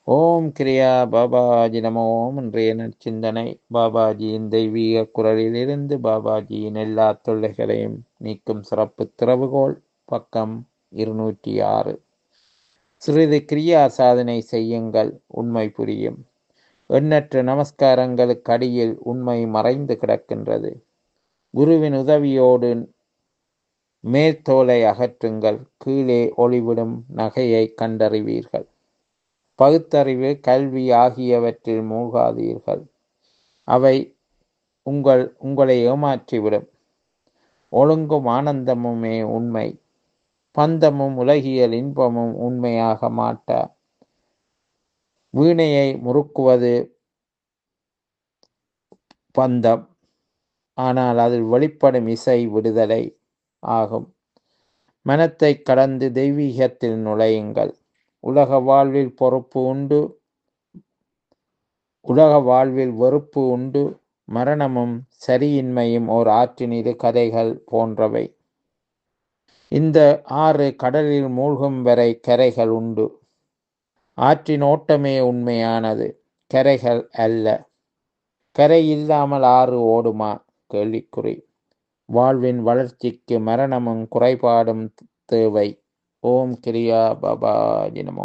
ஓம் கிரியா பாபாஜி நமோ ஓம் இன்றைய நற்சிந்தனை பாபாஜியின் தெய்வீக குரலிலிருந்து பாபாஜியின் எல்லா தொல்லைகளையும் நீக்கும் சிறப்பு திறவுகோல் பக்கம் இருநூற்றி ஆறு சிறிது கிரியா சாதனை செய்யுங்கள் உண்மை புரியும் எண்ணற்ற நமஸ்காரங்களுக்கு அடியில் உண்மை மறைந்து கிடக்கின்றது குருவின் உதவியோடு மேற்தோலை அகற்றுங்கள் கீழே ஒளிவிடும் நகையை கண்டறிவீர்கள் பகுத்தறிவு கல்வி ஆகியவற்றில் மூழ்காதீர்கள் அவை உங்கள் உங்களை ஏமாற்றிவிடும் ஒழுங்கும் ஆனந்தமுமே உண்மை பந்தமும் உலகியல் இன்பமும் உண்மையாக மாட்டா வீணையை முறுக்குவது பந்தம் ஆனால் அதில் வெளிப்படும் இசை விடுதலை ஆகும் மனத்தை கடந்து தெய்வீகத்தில் நுழையுங்கள் உலக வாழ்வில் பொறுப்பு உண்டு உலக வாழ்வில் வெறுப்பு உண்டு மரணமும் சரியின்மையும் ஓர் ஆற்றின் இரு கதைகள் போன்றவை இந்த ஆறு கடலில் மூழ்கும் வரை கரைகள் உண்டு ஆற்றின் ஓட்டமே உண்மையானது கரைகள் அல்ல கரை இல்லாமல் ஆறு ஓடுமா கேள்விக்குறி வாழ்வின் வளர்ச்சிக்கு மரணமும் குறைபாடும் தேவை ஓம் கிரியா பாபா நமோ